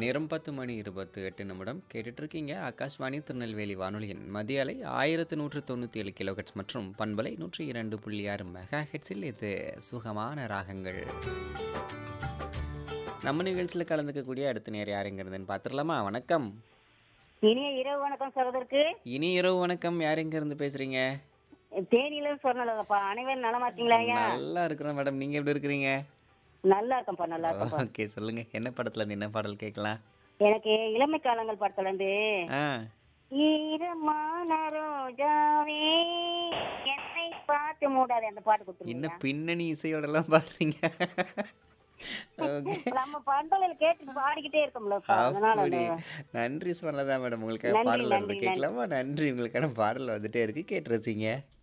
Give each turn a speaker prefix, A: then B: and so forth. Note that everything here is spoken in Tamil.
A: நேரம் பத்து மணி இருபத்து எட்டு நிமிடம் கேட்டுட்டு இருக்கீங்க ஆகாஷ்வாணி திருநெல்வேலி வானொலியின் மதிய அலை ஆயிரத்து நூற்று தொண்ணூற்றி ஏழு கிலோஹெட்ஸ் மற்றும் பண்பலை நூற்றி இரண்டு புள்ளி ஆறு மெகா ஹெட்ஸில் இது சுகமான ராகங்கள் நம்ம நிகழ்ச்சியில் கலந்துக்கக்கூடிய அடுத்த நேரம் யாருங்கிறதுன்னு பார்த்துடலாமா வணக்கம்
B: இனிய இரவு வணக்கம் சகோதரருக்கு
A: இனி இரவு வணக்கம் யார் இருந்து பேசுறீங்க
B: தேனியில சொன்னலப்பா அனைவரும் நலமா இருக்கீங்களா ஐயா
A: நல்லா இருக்கிறேன் மேடம் நீங்க எப்படி இருக்கிறீங்க
B: நல்லா இருக்கேன்ப்பா நல்லா இருக்கேன்ப்பா
A: ஓகே சொல்லுங்க என்ன படத்துல இருந்து என்ன பாடல் கேட்கலாம்
B: எனக்கு இளமை காலங்கள் படத்துல இருந்து
A: ஆ
B: ஈரமான ரோஜாவே என்னை பார்த்து மூடாதே அந்த பாட்டு
A: என்ன
B: கொடுத்துருங்க
A: பின்னணி இசையோட எல்லாம் பாடுறீங்க ஓகே
B: நம்ம பண்பலையில கேட்டு பாடிக்கிட்டே இருக்கோம்லப்பா அதனால
A: அப்படி
B: அந்த-
A: நன்றி சொன்னதா மேடம் உங்களுக்காக
B: நன்றி,
A: பாடல் வருது
B: நன்றி,
A: கேட்கலாமா நன்றி உங்களுக்கான பாடல் வந்துட்டே இருக்கு கேட்டு ரசிங்க